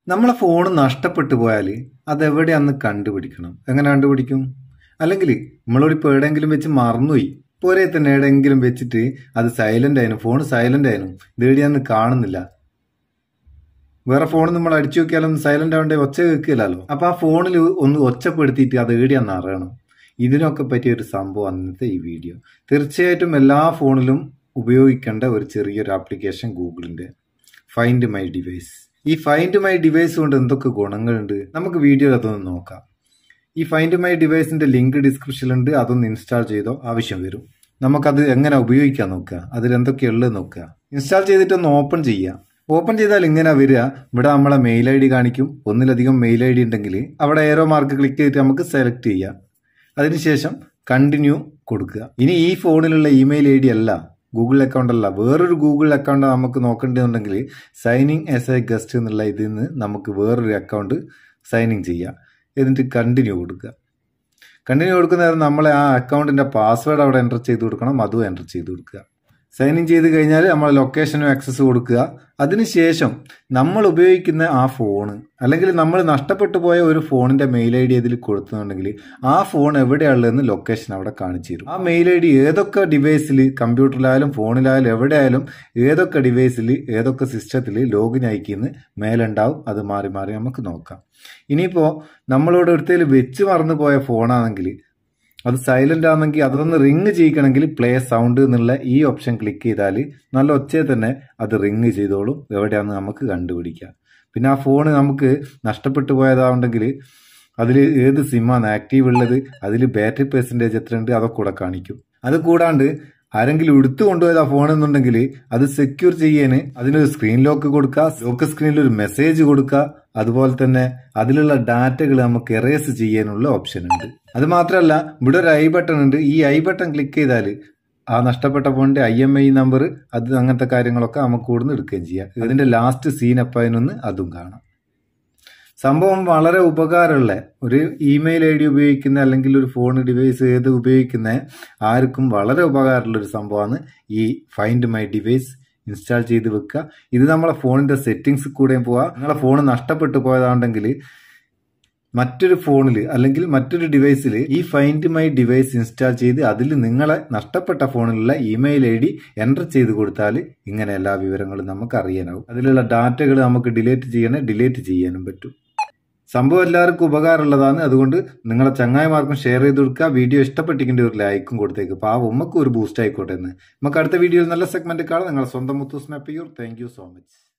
നമ്മളെ ഫോൺ നഷ്ടപ്പെട്ടു പോയാൽ അതെവിടെയാന്ന് കണ്ടുപിടിക്കണം എങ്ങനെ കണ്ടുപിടിക്കും അല്ലെങ്കിൽ നമ്മളോട് ഇപ്പോൾ എവിടെയെങ്കിലും വെച്ച് മറന്നുപോയി പോരെ തന്നെ എവിടെയെങ്കിലും വെച്ചിട്ട് അത് സൈലന്റ് ആയിരുന്നു ഫോൺ സൈലന്റ് ആയിരുന്നു ഇതെവിടെയാന്ന് കാണുന്നില്ല വേറെ ഫോൺ നമ്മൾ അടിച്ചു നോക്കിയാലൊന്നും സൈലന്റ് ആവണ്ടേ ഒച്ച കേൾക്കില്ലല്ലോ അപ്പൊ ആ ഫോണിൽ ഒന്ന് ഒച്ചപ്പെടുത്തിയിട്ട് അത് എവിടെയാന്ന് അറിയണം ഇതിനൊക്കെ പറ്റിയ ഒരു സംഭവം അന്നത്തെ ഈ വീഡിയോ തീർച്ചയായിട്ടും എല്ലാ ഫോണിലും ഉപയോഗിക്കേണ്ട ഒരു ചെറിയൊരു ആപ്ലിക്കേഷൻ ഗൂഗിളിന്റെ ഫൈൻഡ് മൈ ഡിവൈസ് ഈ ഫൈൻഡ് മൈ ഡിവൈസ് കൊണ്ട് എന്തൊക്കെ ഗുണങ്ങളുണ്ട് നമുക്ക് വീഡിയോയിൽ അതൊന്ന് നോക്കാം ഈ ഫൈൻഡ് മൈ ഡിവൈസിന്റെ ലിങ്ക് ഡിസ്ക്രിപ്ഷനിലുണ്ട് അതൊന്ന് ഇൻസ്റ്റാൾ ചെയ്തോ ആവശ്യം വരും നമുക്കത് എങ്ങനെ ഉപയോഗിക്കാൻ നോക്കുക അതിൽ എന്തൊക്കെയുള്ളത് നോക്കുക ഇൻസ്റ്റാൾ ചെയ്തിട്ട് ഒന്ന് ഓപ്പൺ ചെയ്യുക ഓപ്പൺ ചെയ്താൽ ഇങ്ങനെ വരിക ഇവിടെ നമ്മളെ മെയിൽ ഐ ഡി കാണിക്കും ഒന്നിലധികം മെയിൽ ഐ ഡി ഉണ്ടെങ്കിൽ അവിടെ ഏറോ മാർക്ക് ക്ലിക്ക് ചെയ്തിട്ട് നമുക്ക് സെലക്ട് ചെയ്യാം അതിനുശേഷം കണ്ടിന്യൂ കൊടുക്കുക ഇനി ഈ ഫോണിലുള്ള ഇമെയിൽ ഐ ഡി അല്ല ഗൂഗിൾ അക്കൗണ്ട് അല്ല വേറൊരു ഗൂഗിൾ അക്കൗണ്ട് നമുക്ക് നോക്കേണ്ടതുണ്ടെങ്കിൽ സൈനിങ് ആസ് എ ഗസ്റ്റ് എന്നുള്ള ഇതിൽ നിന്ന് നമുക്ക് വേറൊരു അക്കൗണ്ട് സൈനിങ് ചെയ്യാം എന്നിട്ട് കണ്ടിന്യൂ കൊടുക്കുക കണ്ടിന്യൂ കൊടുക്കുന്ന നേരം നമ്മളെ ആ അക്കൗണ്ടിന്റെ പാസ്വേഡ് അവിടെ എൻ്റർ ചെയ്ത് കൊടുക്കണം അതും എൻ്റർ ചെയ്ത് കൊടുക്കുക സൈൻ ഇൻ ചെയ്ത് കഴിഞ്ഞാൽ നമ്മൾ ലൊക്കേഷനും ആക്സസ് കൊടുക്കുക അതിനുശേഷം നമ്മൾ ഉപയോഗിക്കുന്ന ആ ഫോണ് അല്ലെങ്കിൽ നമ്മൾ നഷ്ടപ്പെട്ടു പോയ ഒരു ഫോണിന്റെ മെയിൽ ഐ ഡി ഇതിൽ കൊടുത്തുന്നുണ്ടെങ്കിൽ ആ ഫോൺ എവിടെയുള്ളതെന്ന് ലൊക്കേഷൻ അവിടെ കാണിച്ചു തരും ആ മെയിൽ ഐ ഡി ഏതൊക്കെ ഡിവൈസിൽ കമ്പ്യൂട്ടറിലായാലും ഫോണിലായാലും എവിടെയായാലും ഏതൊക്കെ ഡിവൈസിൽ ഏതൊക്കെ സിസ്റ്റത്തിൽ ലോഗിൻ അയക്കുന്ന മേലുണ്ടാവും അത് മാറി മാറി നമുക്ക് നോക്കാം ഇനിയിപ്പോൾ നമ്മളോട് ഒരുത്തേൽ വെച്ച് മറന്നു പോയ ഫോണാണെങ്കിൽ അത് സൈലന്റ് ആണെങ്കിൽ അതൊന്ന് റിങ് ചെയ്യിക്കണമെങ്കിൽ പ്ലേ സൗണ്ട് എന്നുള്ള ഈ ഓപ്ഷൻ ക്ലിക്ക് ചെയ്താൽ നല്ല ഒച്ചയെ തന്നെ അത് റിങ് ചെയ്തോളും എവിടെയാണെന്ന് നമുക്ക് കണ്ടുപിടിക്കാം പിന്നെ ആ ഫോൺ നമുക്ക് നഷ്ടപ്പെട്ടു പോയതാവുണ്ടെങ്കിൽ അതിൽ ഏത് സിമ്മാണ് ആക്റ്റീവ് ഉള്ളത് അതിൽ ബാറ്ററി പെർസെൻറ്റേജ് എത്ര ഉണ്ട് അതൊക്കെ കൂടെ കാണിക്കും അത് കൂടാണ്ട് ആരെങ്കിലും എടുത്തു കൊണ്ടുപോയത് ആ ഫോൺ എന്നുണ്ടെങ്കിൽ അത് സെക്യൂർ ചെയ്യാൻ അതിനൊരു സ്ക്രീൻ ലോക്ക് കൊടുക്കുക ലോക്ക് സ്ക്രീനിൽ ഒരു മെസ്സേജ് കൊടുക്കുക അതുപോലെ തന്നെ അതിലുള്ള ഡാറ്റകൾ നമുക്ക് എറേസ് ചെയ്യാനുള്ള ഓപ്ഷൻ ഉണ്ട് അത് മാത്രമല്ല ഇവിടെ ഒരു ഐ ബട്ടൺ ഉണ്ട് ഈ ഐ ബട്ടൺ ക്ലിക്ക് ചെയ്താൽ ആ നഷ്ടപ്പെട്ട ഫോണിന്റെ ഐ എം ഐ നമ്പർ അത് അങ്ങനത്തെ കാര്യങ്ങളൊക്കെ നമുക്ക് കൂടുന്ന് എടുക്കുകയും ചെയ്യാം ഇതിന്റെ ലാസ്റ്റ് സീൻ എപ്പായനൊന്ന് അതും കാണാം സംഭവം വളരെ ഉപകാരമുള്ള ഒരു ഇമെയിൽ ഐ ഡി ഉപയോഗിക്കുന്ന അല്ലെങ്കിൽ ഒരു ഫോൺ ഡിവൈസ് ഏത് ഉപയോഗിക്കുന്ന ആർക്കും വളരെ ഉപകാരമുള്ള ഒരു സംഭവമാണ് ഈ ഫൈൻഡ് മൈ ഡിവൈസ് ഇൻസ്റ്റാൾ ചെയ്ത് വെക്കുക ഇത് നമ്മളെ ഫോണിന്റെ സെറ്റിങ്സ് കൂടെയും പോവാം നിങ്ങളെ ഫോൺ നഷ്ടപ്പെട്ടു പോയതാണെങ്കിൽ മറ്റൊരു ഫോണിൽ അല്ലെങ്കിൽ മറ്റൊരു ഡിവൈസിൽ ഈ ഫൈൻഡ് മൈ ഡിവൈസ് ഇൻസ്റ്റാൾ ചെയ്ത് അതിൽ നിങ്ങളെ നഷ്ടപ്പെട്ട ഫോണിലുള്ള ഇമെയിൽ ഐ ഡി എൻ്റർ ചെയ്ത് കൊടുത്താൽ ഇങ്ങനെ എല്ലാ വിവരങ്ങളും നമുക്ക് അറിയാനാവും അതിലുള്ള ഡാറ്റകൾ നമുക്ക് ഡിലീറ്റ് ചെയ്യണേ ഡിലീറ്റ് ചെയ്യാനും പറ്റും സംഭവം എല്ലാവർക്കും ഉപകാരമുള്ളതാണ് അതുകൊണ്ട് നിങ്ങളെ ചങ്ങായിമാർക്കും ഷെയർ ചെയ്ത് കൊടുക്കുക വീഡിയോ ഇഷ്ടപ്പെട്ടിരിക്കേണ്ട ഒരു ലൈക്കും കൊടുത്തേക്ക് പാവം ഉമ്മക്കും ഒരു ബൂസ്റ്റ് ആയിക്കോട്ടെ എന്ന് നമുക്ക് അടുത്ത വീഡിയോയിൽ നല്ല സെഗ്മെന്റ് കാണാം നിങ്ങളെ സ്വന്തം മുത്തൂസ് മാപ്പിയൂർ താങ്ക് യു സോ മച്ച്